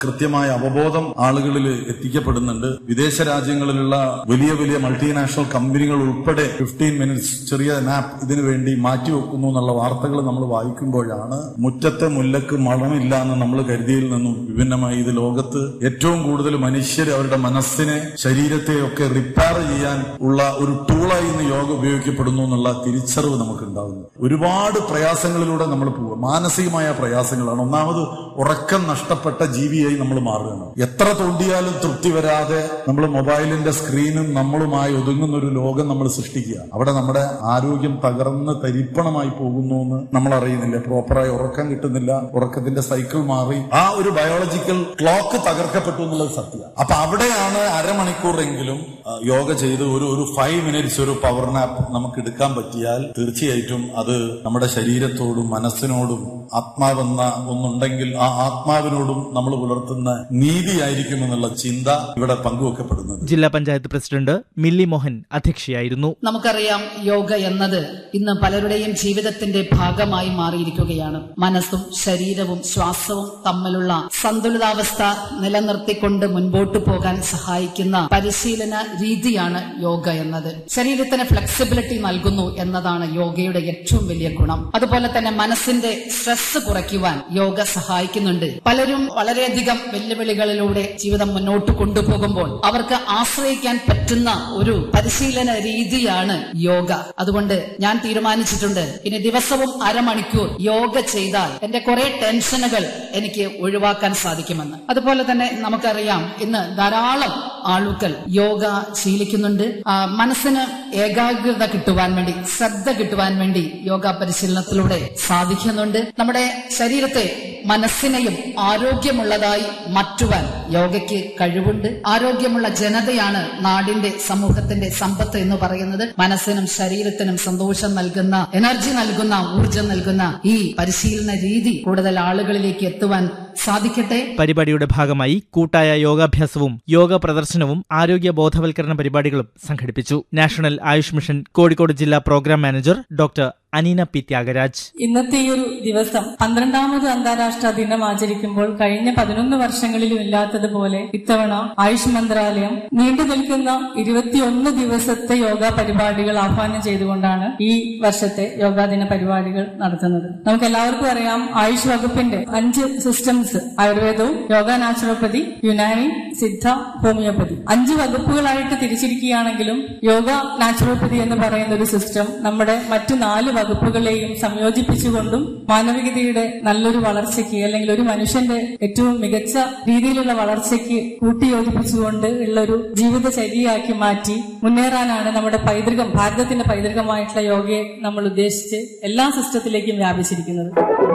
കൃത്യമായ അവബോധം ആളുകളിൽ എത്തിക്കപ്പെടുന്നുണ്ട് വിദേശ രാജ്യങ്ങളിലുള്ള വലിയ വലിയ മൾട്ടിനാഷണൽ കമ്പനികൾ ഉൾപ്പെടെ ഫിഫ്റ്റീൻ മിനിറ്റ്സ് ചെറിയ നാപ്പ് ഇതിനു വേണ്ടി മാറ്റിവെക്കുന്നു എന്നുള്ള വാർത്തകൾ നമ്മൾ വായിക്കുമ്പോഴാണ് മുറ്റത്തെ മുല്ലക്ക് മണമില്ല എന്ന് നമ്മൾ കരുതിയിൽ നിന്നും വിഭിന്നമായി ഇത് ലോകത്ത് ഏറ്റവും കൂടുതൽ മനുഷ്യർ അവരുടെ മനസ്സിനെ ശരീരത്തെ ഒക്കെ റിപ്പയർ ചെയ്യാൻ ഉള്ള ഒരു ടൂളായി ഇന്ന് യോഗ ഉപയോഗിക്കപ്പെടുന്നു എന്നുള്ള തിരിച്ചറിവ് നമുക്ക് ഉണ്ടാകുന്നു ഒരുപാട് പ്രയാസങ്ങളിലൂടെ നമ്മൾ പോവുക മാനസികമായ പ്രയാസങ്ങളാണ് ഒന്നാമത് ഉറക്കം നഷ്ടപ്പെട്ട ജീവിയായി നമ്മൾ മാറുകയാണ് എത്ര തോണ്ടിയാലും തൃപ്തി വരാതെ നമ്മൾ മൊബൈലിന്റെ സ്ക്രീനും നമ്മളുമായി ഒതുങ്ങുന്ന ഒരു ലോകം നമ്മൾ സൃഷ്ടിക്കുക അവിടെ നമ്മുടെ ആരോഗ്യം തകർന്ന് തരിപ്പണമായി പോകുന്നു എന്ന് നമ്മൾ അറിയുന്നില്ല പ്രോപ്പറായി ഉറക്കം കിട്ടുന്നില്ല ഉറക്കത്തിന്റെ സൈക്കിൾ മാറി ആ ഒരു ബയോളജിക്കൽ ക്ലോക്ക് തകർക്കപ്പെട്ടു എന്നുള്ളത് സത്യമാണ് അപ്പൊ അവിടെയാണ് അരമണിക്കൂറെങ്കിലും ആ, യോഗ ചെയ്ത് ഒരു ഒരു ഫൈവ് മിനിറ്റ്സ് ഒരു പവർ നാപ്പ് നമുക്ക് എടുക്കാൻ പറ്റിയാൽ തീർച്ചയായിട്ടും അത് നമ്മുടെ ശരീരത്തോടും മനസ്സിനോടും ആത്മാവെന്ന ഒന്നുണ്ടെങ്കിൽ ആ ആത്മാവിനോടും നമ്മൾ പുലർത്തുന്ന നീതിയായിരിക്കും എന്നുള്ള ചിന്ത ഇവിടെ പങ്കുവെക്കപ്പെടുന്നത് ജില്ലാ പഞ്ചായത്ത് പ്രസിഡന്റ് മില്ലി മോഹൻ അധ്യക്ഷയായിരുന്നു നമുക്കറിയാം യോഗ എന്നത് ഇന്ന് പലരുടെയും ജീവിതത്തിന്റെ ഭാഗമായി മാറിയിരിക്കുകയാണ് മനസ്സും ശരീരവും ശ്വാസവും തമ്മിലുള്ള സന്തുലിതാവസ്ഥ നിലനിർത്തിക്കൊണ്ട് മുൻപോട്ട് പോകാൻ സഹായിക്കുന്ന പരിശീലന രീതിയാണ് യോഗ എന്നത് ശരീരത്തിന് ഫ്ലെക്സിബിലിറ്റി നൽകുന്നു എന്നതാണ് യോഗയുടെ ഏറ്റവും വലിയ ഗുണം അതുപോലെ തന്നെ മനസ്സിന്റെ സ്ട്രെസ് കുറയ്ക്കുവാൻ യോഗ സഹായിക്കുന്നുണ്ട് പലരും വളരെയധികം വെല്ലുവിളികളിലൂടെ ജീവിതം മുന്നോട്ട് കൊണ്ടുപോകുമ്പോൾ അവർക്ക് ആശ്രയിക്കാൻ പറ്റുന്ന ഒരു പരിശീലന രീതിയാണ് യോഗ അതുകൊണ്ട് ഞാൻ തീരുമാനിച്ചിട്ടുണ്ട് ഇനി ദിവസവും അരമണിക്കൂർ യോഗ ചെയ്താൽ എന്റെ കുറെ ടെൻഷനുകൾ എനിക്ക് ഒഴിവാക്കാൻ സാധിക്കുമെന്ന് അതുപോലെ തന്നെ നമുക്കറിയാം ഇന്ന് ധാരാളം ആളുകൾ യോഗ ശീലിക്കുന്നുണ്ട് ആ, മനസ്സിന് ഏകാഗ്രത കിട്ടുവാൻ വേണ്ടി ശ്രദ്ധ കിട്ടുവാൻ വേണ്ടി യോഗ പരിശീലനത്തിലൂടെ സാധിക്കുന്നുണ്ട് നമ്മുടെ ശരീരത്തെ മനസ്സിനെയും ആരോഗ്യമുള്ളതായി മാറ്റുവാൻ യോഗയ്ക്ക് കഴിവുണ്ട് ആരോഗ്യമുള്ള ജനതയാണ് നാടിന്റെ സമൂഹത്തിന്റെ സമ്പത്ത് എന്ന് പറയുന്നത് മനസ്സിനും ശരീരത്തിനും സന്തോഷം നൽകുന്ന എനർജി നൽകുന്ന ഊർജം നൽകുന്ന ഈ പരിശീലന രീതി കൂടുതൽ ആളുകളിലേക്ക് എത്തുവാൻ സാധിക്കട്ടെ പരിപാടിയുടെ ഭാഗമായി കൂട്ടായ യോഗാഭ്യാസവും യോഗ പ്രദർശനവും ആരോഗ്യ ബോധവൽക്കരണ പരിപാടികളും സംഘടിപ്പിച്ചു നാഷണൽ ആയുഷ് മിഷൻ കോഴിക്കോട് ജില്ലാ program manager doctor Aneena P Thyagaraj ഇന്നത്തെ ഈ ഒരു ദിവസം പന്ത്രണ്ടാമത് അന്താരാഷ്ട്ര ദിനം ആചരിക്കുമ്പോൾ കഴിഞ്ഞ പതിനൊന്ന് വർഷങ്ങളിലും ഇല്ലാത്തതുപോലെ ഇത്തവണ ആയുഷ് മന്ത്രാലയം നീണ്ടു നിൽക്കുന്ന ഇരുപത്തിയൊന്ന് ദിവസത്തെ യോഗ പരിപാടികൾ ആഹ്വാനം ചെയ്തുകൊണ്ടാണ് ഈ വർഷത്തെ യോഗാ ദിന പരിപാടികൾ നടത്തുന്നത് നമുക്ക് എല്ലാവർക്കും അറിയാം ആയുഷ് വകുപ്പിന്റെ അഞ്ച് സിസ്റ്റംസ് ആയുർവേദവും യോഗ നാച്ചുറോപ്പതി യുനാനി സിദ്ധ ഹോമിയോപ്പതി അഞ്ച് വകുപ്പുകളായിട്ട് തിരിച്ചിരിക്കുകയാണെങ്കിലും യോഗ നാച്ചുറോപ്പതി എന്ന് പറയുന്ന ഒരു സിസ്റ്റം നമ്മുടെ മറ്റു നാല് വകുപ്പുകളെയും സംയോജിപ്പിച്ചുകൊണ്ടും മാനവികതയുടെ നല്ലൊരു വളർച്ചയ്ക്ക് അല്ലെങ്കിൽ ഒരു മനുഷ്യന്റെ ഏറ്റവും മികച്ച രീതിയിലുള്ള വളർച്ചയ്ക്ക് കൂട്ടിയോജിപ്പിച്ചുകൊണ്ട് ഉള്ള ഒരു ജീവിതചര്യയാക്കി മാറ്റി മുന്നേറാനാണ് നമ്മുടെ പൈതൃകം ഭാരതത്തിന്റെ പൈതൃകമായിട്ടുള്ള യോഗയെ നമ്മൾ ഉദ്ദേശിച്ച് എല്ലാ സിസ്റ്റത്തിലേക്കും വ്യാപിച്ചിരിക്കുന്നത്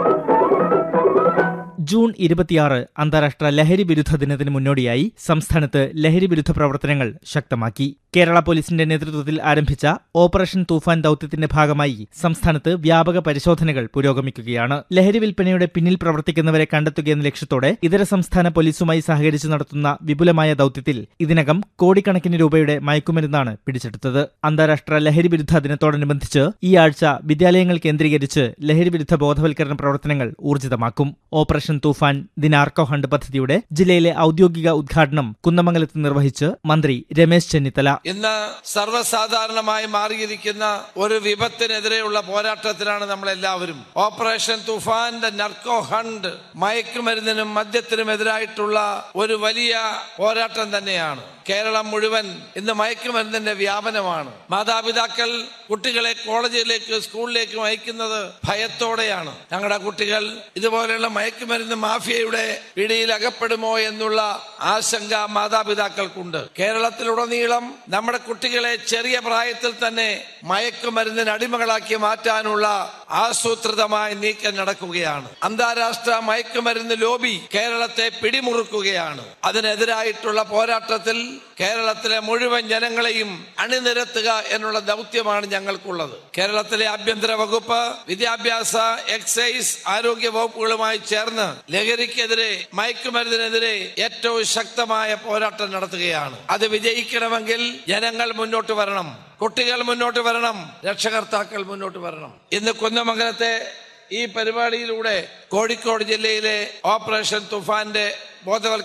ജൂൺ ഇരുപത്തിയാറ് അന്താരാഷ്ട്ര ലഹരി വിരുദ്ധ ദിനത്തിന് മുന്നോടിയായി സംസ്ഥാനത്ത് ലഹരി വിരുദ്ധ പ്രവർത്തനങ്ങൾ ശക്തമാക്കി കേരള പോലീസിന്റെ നേതൃത്വത്തിൽ ആരംഭിച്ച ഓപ്പറേഷൻ തൂഫാൻ ദൌത്യത്തിന്റെ ഭാഗമായി സംസ്ഥാനത്ത് വ്യാപക പരിശോധനകൾ പുരോഗമിക്കുകയാണ് ലഹരി വിൽപ്പനയുടെ പിന്നിൽ പ്രവർത്തിക്കുന്നവരെ കണ്ടെത്തുകയെന്ന ലക്ഷ്യത്തോടെ ഇതര സംസ്ഥാന പോലീസുമായി സഹകരിച്ച് നടത്തുന്ന വിപുലമായ ദൌത്യത്തിൽ ഇതിനകം കോടിക്കണക്കിന് രൂപയുടെ മയക്കുമരുന്നാണ് പിടിച്ചെടുത്തത് അന്താരാഷ്ട്ര ലഹരി വിരുദ്ധ ദിനത്തോടനുബന്ധിച്ച് ഈ ആഴ്ച വിദ്യാലയങ്ങൾ കേന്ദ്രീകരിച്ച് ലഹരി വിരുദ്ധ ബോധവൽക്കരണ പ്രവർത്തനങ്ങൾ ഊർജിതമാക്കും ഓപ്പറേഷൻ തൂഫാൻ ദിനാർക്കോ ഹണ്ട് പദ്ധതിയുടെ ജില്ലയിലെ ഔദ്യോഗിക ഉദ്ഘാടനം കുന്നമംഗലത്ത് നിർവഹിച്ച് മന്ത്രി രമേശ് ചെന്നിത്തല ഇന്ന് സർവ്വസാധാരണമായി മാറിയിരിക്കുന്ന ഒരു വിപത്തിനെതിരെയുള്ള പോരാട്ടത്തിലാണ് നമ്മളെല്ലാവരും ഓപ്പറേഷൻ തുഫാന്റെ നർക്കോ ഹണ്ട് മയക്കുമരുന്നിനും മദ്യത്തിനും എതിരായിട്ടുള്ള ഒരു വലിയ പോരാട്ടം തന്നെയാണ് കേരളം മുഴുവൻ ഇന്ന് മയക്കുമരുന്നിന്റെ വ്യാപനമാണ് മാതാപിതാക്കൾ കുട്ടികളെ കോളേജിലേക്ക് സ്കൂളിലേക്ക് അയക്കുന്നത് ഭയത്തോടെയാണ് ഞങ്ങളുടെ കുട്ടികൾ ഇതുപോലെയുള്ള മയക്കുമരുന്ന് മാഫിയയുടെ പിടിയിൽ അകപ്പെടുമോ എന്നുള്ള ആശങ്ക മാതാപിതാക്കൾക്കുണ്ട് കേരളത്തിലുടനീളം നമ്മുടെ കുട്ടികളെ ചെറിയ പ്രായത്തിൽ തന്നെ മയക്കുമരുന്നിന് അടിമകളാക്കി മാറ്റാനുള്ള ആസൂത്രിതമായ നീക്കം നടക്കുകയാണ് അന്താരാഷ്ട്ര മയക്കുമരുന്ന് ലോബി കേരളത്തെ പിടിമുറുക്കുകയാണ് അതിനെതിരായിട്ടുള്ള പോരാട്ടത്തിൽ കേരളത്തിലെ മുഴുവൻ ജനങ്ങളെയും അണിനിരത്തുക എന്നുള്ള ദൗത്യമാണ് ഞങ്ങൾക്കുള്ളത് കേരളത്തിലെ ആഭ്യന്തര വകുപ്പ് വിദ്യാഭ്യാസ എക്സൈസ് ആരോഗ്യ വകുപ്പുകളുമായി ചേർന്ന് ലഹരിക്കെതിരെ മയക്കുമരുന്നിനെതിരെ ഏറ്റവും ശക്തമായ പോരാട്ടം നടത്തുകയാണ് അത് വിജയിക്കണമെങ്കിൽ ജനങ്ങൾ മുന്നോട്ട് വരണം കുട്ടികൾ മുന്നോട്ട് വരണം രക്ഷകർത്താക്കൾ മുന്നോട്ട് വരണം ഇന്ന് കുന്നമംഗലത്തെ ഈ പരിപാടിയിലൂടെ കോഴിക്കോട് ജില്ലയിലെ ഓപ്പറേഷൻ തുഫാന്റെ ബോധവൽക്കരണം